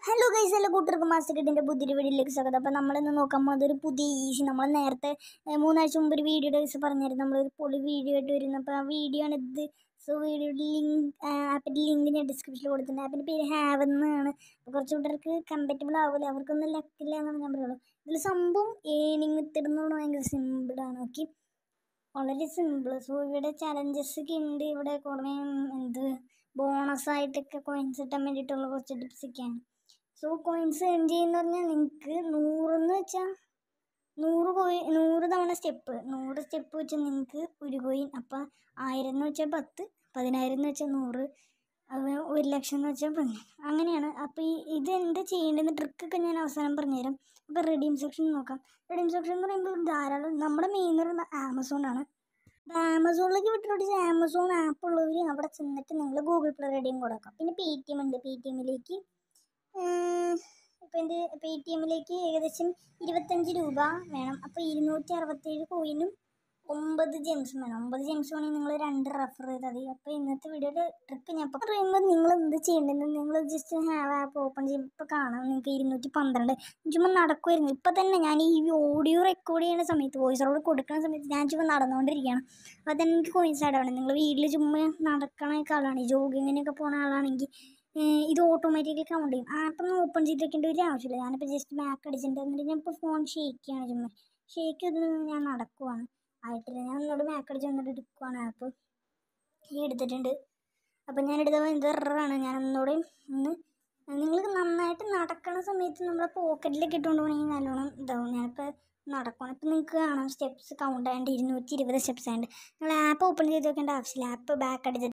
hello guys എല്ലാ കൂട്ടർക്ക് master കിട്ടിൻ്റെ പുതിയൊരു വീഡിയോയിലേക്ക് സ്വാഗതം അപ്പോൾ നമ്മളിന്ന് നോക്കാൻ പോകുന്നത് ഒരു പുതിയ ഈസി നമ്മൾ നേരത്തെ ഏഹ്, മൂന്നാഴ്ച മുമ്പ് ഒരു വീഡിയോയുടെ ദിവസം പറഞ്ഞായിരുന്നു നമ്മളൊരു പൊളി വീഡിയോ ആയിട്ട് വരുന്നു അപ്പോൾ ആ വീഡിയോ ആണ് ഇത് സോ വീഡിയോയുടെ ലിങ്ക് ആപ്പിൻ്റെ ലിങ്ക് ഞാൻ ഡിസ്ക്രിപ്ഷനിൽ കൊടുത്തിട്ടുണ്ട് ആപ്പിൻ്റെ പേര് ഹാവ് എന്നാണ് അപ്പോൾ കുറച്ച് കൂട്ടർക്ക് കമ്പറ്റബിൾ ആവില്ല അവർക്കൊന്നും ലക്കില്ല എന്നാണ് ഞാൻ പറയുള്ളൂ ഇതിൽ സംഭവം ഏണിങ് മെത്തേഡ് എന്ന് പറഞ്ഞാൽ ഭയങ്കര സിമ്പിളാണ് ഓക്കെ വളരെ സിമ്പിൾ സോ ഇവിടെ ചലഞ്ചസ് ഒക്കെ ഉണ്ട് ഇവിടെ കുറേ എന്ത് ബോണസ് ആയിട്ടൊക്കെ കോയിൻസ് കിട്ടാൻ വേണ്ടിയിട്ടുള്ള കുറച്ച് ടിപ്സ് ഒക്കെയാണ് സോ കോയിൻസ് ഏൺ ചെയ്യുന്ന പറഞ്ഞാൽ നിങ്ങൾക്ക് നൂറെന്ന് വെച്ചാൽ നൂറ് കോയിൻ നൂറ് തവണ സ്റ്റെപ്പ് നൂറ് സ്റ്റെപ്പ് വെച്ചാൽ നിങ്ങൾക്ക് ഒരു കോയിൻ അപ്പം ആയിരം എന്ന് വെച്ചാൽ പത്ത് പതിനായിരം എന്ന് വെച്ചാൽ നൂറ് അത് ഒരു ലക്ഷം എന്ന് വെച്ചാൽ പതിനായിരം അങ്ങനെയാണ് അപ്പോൾ ഈ ഇത് എന്താ ചെയ്യേണ്ടതെന്ന് ട്രിക്കൊക്കെ ഞാൻ അവസാനം പറഞ്ഞുതരാം അപ്പോൾ റെഡീം സെക്ഷൻ നോക്കാം റെഡീം സെക്ഷൻ എന്ന് പറയുമ്പോൾ ധാരാളം നമ്മുടെ മെയിൻ എന്ന് പറയുന്നത് ആമസോണാണ് അപ്പോൾ ആമസോണിലേക്ക് വിട്ടുപിടിച്ച് ആമസോൺ ആപ്പ് ഉള്ളവർ അവിടെ ചെന്നിട്ട് നിങ്ങൾ ഗൂഗിൾ പ്ലേ റെഡീം കൊടുക്കാം പിന്നെ പേ ടി എം ഉണ്ട് പേ ടി എമ്മിലേക്ക് ഇപ്പോൾ എൻ്റെ പേ ടി എമ്മിലേക്ക് ഏകദേശം ഇരുപത്തഞ്ച് രൂപ വേണം അപ്പോൾ ഇരുന്നൂറ്റി അറുപത്തേഴ് കോയിനും ഒമ്പത് ജെംസും വേണം ഒമ്പത് ജെംസ് വേണമെങ്കിൽ നിങ്ങൾ രണ്ട് റെഫർ ചെയ്താൽ മതി അപ്പോൾ ഇന്നത്തെ വീഡിയോയുടെ ട്രിക്ക് ഞാൻ ഇപ്പോൾ പറയുമ്പോൾ നിങ്ങൾ എന്ത് ചെയ്യേണ്ടത് നിങ്ങൾ ജസ്റ്റ് ഹാവ് ആപ്പ് ഓപ്പൺ ചെയ്യുമ്പോൾ ഇപ്പോൾ കാണാം നിങ്ങൾക്ക് ഇരുന്നൂറ്റി പന്ത്രണ്ട് ചുമ്മാ നടക്കുമായിരുന്നു ഇപ്പോൾ തന്നെ ഞാൻ ഈ ഓഡിയോ റെക്കോർഡ് ചെയ്യുന്ന സമയത്ത് വോയിസ് റോഡ് കൊടുക്കുന്ന സമയത്ത് ഞാൻ ചുമ്മാ നടന്നുകൊണ്ടിരിക്കുകയാണ് അപ്പോൾ തന്നെ എനിക്ക് കോയിൻസ് ആഡാണ് നിങ്ങൾ വീട്ടിൽ ചുമ്മാ നടക്കണ ആളാണ് ജോഗിങ്ങിനൊക്കെ പോണ ആളാണെങ്കിൽ ഏഹ് ഇത് ഓട്ടോമാറ്റിക്കലി കൗണ്ട് ചെയ്യും ആപ്പൊന്നും ഓപ്പൺ ചെയ്ത് വെക്കേണ്ട ഒരു ആവശ്യമില്ല ഞാനിപ്പോൾ ജസ്റ്റ് ബാക്ക് അടിച്ചിട്ട് എന്നിട്ട് ഞാൻ ഇപ്പോൾ ഫോൺ ഷേക്ക് ചെയ്യാണ് ചുമ്മാ ഷേക്ക് ചെയ്ത് ഞാൻ നടക്കുവാണ് ആയിട്ടില്ല ഞാൻ ഒന്നുകൂടെ ബാക്ക് അടിച്ച് വന്നിട്ട് എടുക്കുവാണ് ആപ്പ് ഈ എടുത്തിട്ടുണ്ട് അപ്പോൾ ഞാൻ എടുത്തപ്പോൾ ഇത് എററാണ് ഞാൻ ഒന്നുകൂടെ ഒന്ന് നിങ്ങൾ നന്നായിട്ട് നടക്കണ സമയത്ത് നമ്മുടെ പോക്കറ്റിലേക്ക് ഇട്ടുകൊണ്ട് പോകണമെങ്കിൽ നല്ലോണം ഇതാവും ഞാനിപ്പോൾ നടക്കണം ഇപ്പം നിങ്ങൾക്ക് കാണാം സ്റ്റെപ്സ് കൗണ്ട് ആയതുകൊണ്ട് ഇരുന്നൂറ്റി ഇരുപത് സ്റ്റെപ്സ് ആയതുകൊണ്ട് നിങ്ങൾ ആപ്പ് ഓപ്പൺ ചെയ്ത് വെക്കേണ്ട ആവശ്യമില്ല ആപ്പ് ബാക്ക് അടിച്ചിട്ട്